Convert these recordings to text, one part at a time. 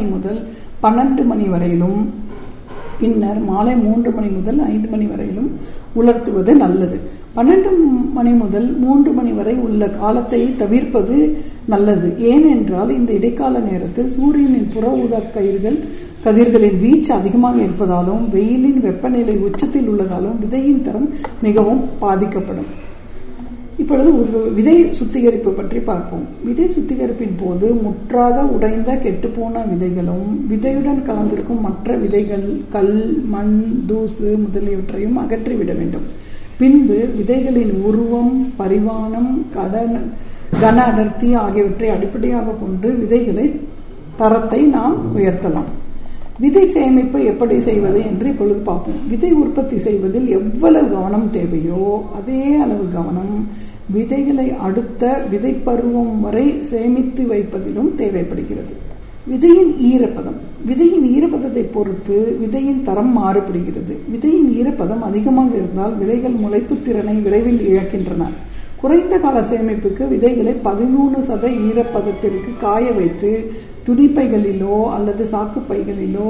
மணி முதல் பன்னெண்டு மணி வரையிலும் பின்னர் மாலை மூன்று மணி முதல் ஐந்து மணி வரையிலும் உலர்த்துவது நல்லது பன்னெண்டு மணி முதல் மூன்று மணி வரை உள்ள காலத்தை தவிர்ப்பது நல்லது ஏனென்றால் இந்த இடைக்கால நேரத்தில் சூரியனின் புற ஊதா கயிர்கள் கதிர்களின் வீச்சு அதிகமாக இருப்பதாலும் வெயிலின் வெப்பநிலை உச்சத்தில் உள்ளதாலும் விதையின் தரம் மிகவும் பாதிக்கப்படும் இப்பொழுது ஒரு விதை சுத்திகரிப்பு பற்றி பார்ப்போம் விதை சுத்திகரிப்பின் போது முற்றாத உடைந்த கெட்டுப்போன விதைகளும் விதையுடன் கலந்திருக்கும் மற்ற விதைகள் கல் மண் தூசு முதலியவற்றையும் அகற்றிவிட வேண்டும் பின்பு விதைகளின் உருவம் பரிமாணம் கடன கன அடர்த்தி ஆகியவற்றை அடிப்படையாக கொண்டு விதைகளை தரத்தை நாம் உயர்த்தலாம் விதை சேமிப்பு எப்படி செய்வது என்று இப்பொழுது பார்ப்போம் விதை உற்பத்தி செய்வதில் எவ்வளவு கவனம் தேவையோ அதே அளவு கவனம் விதைகளை அடுத்த விதை பருவம் வரை சேமித்து வைப்பதிலும் தேவைப்படுகிறது விதையின் ஈரப்பதம் விதையின் ஈரப்பதத்தை பொறுத்து விதையின் தரம் மாறுபடுகிறது விதையின் ஈரப்பதம் அதிகமாக இருந்தால் விதைகள் முளைப்பு திறனை விரைவில் இழக்கின்றன குறைந்த கால சேமிப்புக்கு விதைகளை பதிமூணு சத ஈரப்பதத்திற்கு காய வைத்து துணிப்பைகளிலோ அல்லது சாக்குப்பைகளிலோ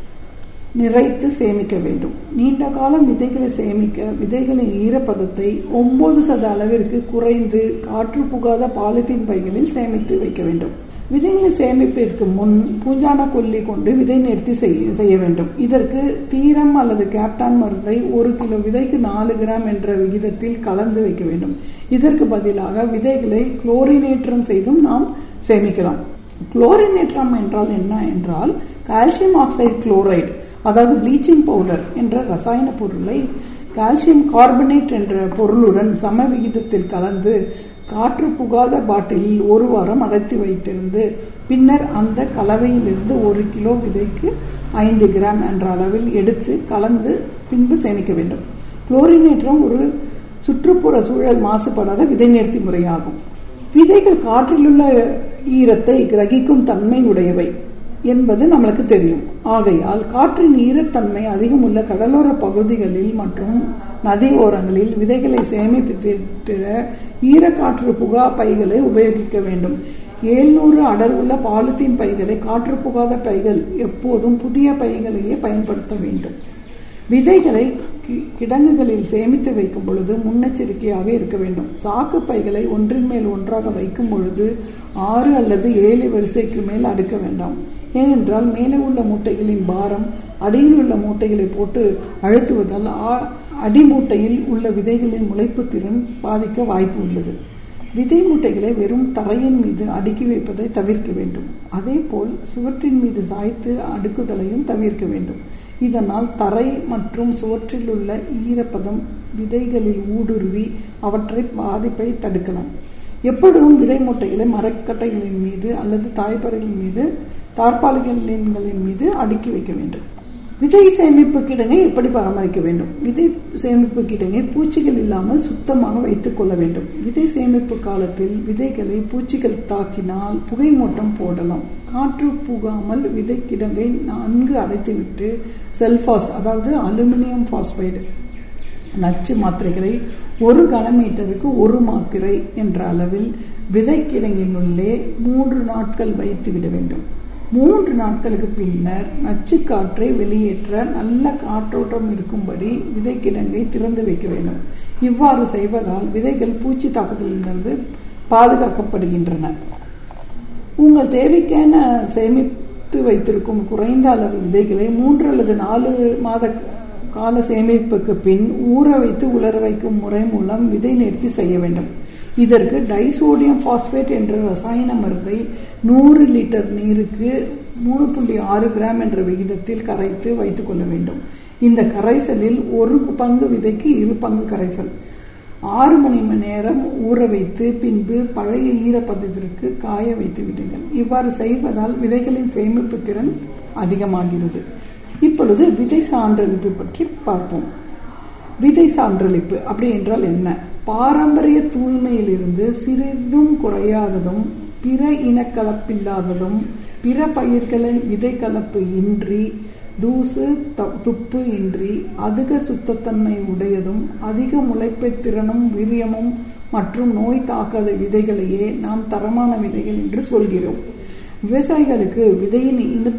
நிறைத்து சேமிக்க வேண்டும் நீண்ட காலம் விதைகளை சேமிக்க விதைகளின் ஈரப்பதத்தை ஒன்பது சத அளவிற்கு குறைந்து காற்று புகாத பாலித்தீன் பைகளில் சேமித்து வைக்க வேண்டும் விதைகளை சேமிப்பிற்கு முன் பூஞ்சான கொல்லி கொண்டு விதை நிறுத்தி செய்ய வேண்டும் இதற்கு தீரம் அல்லது கேப்டான் மருந்தை ஒரு கிலோ விதைக்கு நாலு கிராம் என்ற விகிதத்தில் கலந்து வைக்க வேண்டும் இதற்கு பதிலாக விதைகளை குளோரினேற்றம் செய்தும் நாம் சேமிக்கலாம் குளோரினேற்றம் என்றால் என்ன என்றால் கால்சியம் ஆக்சைடு குளோரைடு அதாவது ப்ளீச்சிங் பவுடர் என்ற ரசாயன பொருளை கால்சியம் கார்பனேட் என்ற பொருளுடன் சம விகிதத்தில் கலந்து காற்று புகாத பாட்டிலில் ஒரு வாரம் அடைத்து வைத்திருந்து பின்னர் அந்த கலவையிலிருந்து ஒரு கிலோ விதைக்கு ஐந்து கிராம் என்ற அளவில் எடுத்து கலந்து பின்பு சேமிக்க வேண்டும் குளோரினேற்றம் ஒரு சுற்றுப்புற சூழல் மாசுபடாத விதை நிறுத்தி முறையாகும் விதைகள் காற்றிலுள்ள ஈரத்தை கிரகிக்கும் தன்மை உடையவை என்பது நம்மளுக்கு தெரியும் ஆகையால் காற்றின் ஈரத்தன்மை அதிகமுள்ள கடலோர பகுதிகளில் மற்றும் நதி ஓரங்களில் விதைகளை சேமிப்பித்திட ஈரக்காற்று புகா பைகளை உபயோகிக்க வேண்டும் ஏழ்நூறு அடர்வுள்ள பாலித்தீன் பைகளை காற்று புகாத பைகள் எப்போதும் புதிய பைகளையே பயன்படுத்த வேண்டும் விதைகளை கிடங்குகளில் சேமித்து வைக்கும் பொழுது முன்னெச்சரிக்கையாக இருக்க வேண்டும் சாக்கு பைகளை ஒன்றின் மேல் ஒன்றாக வைக்கும் பொழுது ஆறு அல்லது ஏழு வரிசைக்கு மேல் அடுக்க வேண்டாம் ஏனென்றால் மேலே உள்ள மூட்டைகளின் பாரம் அடியில் உள்ள மூட்டைகளை போட்டு அழுத்துவதால் அடிமூட்டையில் உள்ள விதைகளின் முளைப்பு திறன் பாதிக்க வாய்ப்பு உள்ளது விதை மூட்டைகளை வெறும் தரையின் மீது அடுக்கி வைப்பதை தவிர்க்க வேண்டும் அதேபோல் சுவற்றின் மீது சாய்த்து அடுக்குதலையும் தவிர்க்க வேண்டும் இதனால் தரை மற்றும் சுவற்றில் உள்ள ஈரப்பதம் விதைகளில் ஊடுருவி அவற்றை பாதிப்பை தடுக்கலாம் எப்பொழுதும் விதை மூட்டைகளை மரக்கட்டைகளின் மீது அல்லது தாய்ப்பறைகளின் மீது தார்பாலிகளின் மீது அடுக்கி வைக்க வேண்டும் விதை சேமிப்பு கிடங்கை எப்படி பராமரிக்க வேண்டும் விதை சேமிப்பு கிடங்கை பூச்சிகள் இல்லாமல் சுத்தமாக வைத்துக் கொள்ள வேண்டும் விதை சேமிப்பு காலத்தில் விதைகளை பூச்சிகள் தாக்கினால் புகை மூட்டம் போடலாம் காற்று புகாமல் விதை கிடங்கை நன்கு அடைத்துவிட்டு செல்பாஸ் அதாவது அலுமினியம் பாஸ்பைடு நச்சு மாத்திரைகளை ஒரு கனமீட்டருக்கு ஒரு மாத்திரை என்ற அளவில் விதை கிடங்கினுள்ளே மூன்று நாட்கள் வைத்து விட வேண்டும் மூன்று நாட்களுக்கு பின்னர் நச்சு காற்றை வெளியேற்ற நல்ல காற்றோட்டம் இருக்கும்படி விதை கிடங்கை திறந்து வைக்க வேண்டும் இவ்வாறு செய்வதால் விதைகள் பூச்சி தாக்குதலிலிருந்து பாதுகாக்கப்படுகின்றன உங்கள் தேவைக்கான சேமித்து வைத்திருக்கும் குறைந்த அளவு விதைகளை மூன்று அல்லது நாலு மாத கால சேமிப்புக்கு பின் ஊற வைத்து உலர வைக்கும் முறை மூலம் விதை நிறுத்தி செய்ய வேண்டும் இதற்கு டைசோடியம் பாஸ்பேட் என்ற ரசாயன மருந்தை நூறு லிட்டர் நீருக்கு மூணு புள்ளி ஆறு கிராம் என்ற விகிதத்தில் கரைத்து வைத்துக் கொள்ள வேண்டும் இந்த கரைசலில் ஒரு பங்கு விதைக்கு இரு பங்கு கரைசல் ஆறு மணி நேரம் ஊற வைத்து பின்பு பழைய ஈரப்பதத்திற்கு காய வைத்து விடுங்கள் இவ்வாறு செய்வதால் விதைகளின் சேமிப்பு திறன் அதிகமாகிறது இப்பொழுது விதை சான்றளிப்பு பற்றி பார்ப்போம் விதை சான்றளிப்பு அப்படி என்றால் என்ன பாரம்பரிய தூய்மையிலிருந்து சிறிதும் குறையாததும் பிற இனக்கலப்பில்லாததும் பிற பயிர்களின் விதை கலப்பு இன்றி தூசு துப்பு இன்றி அதிக சுத்தத்தன்மை உடையதும் அதிக முளைப்பை திறனும் வீரியமும் மற்றும் நோய் தாக்காத விதைகளையே நாம் தரமான விதைகள் என்று சொல்கிறோம் விவசாயிகளுக்கு விதையின் இன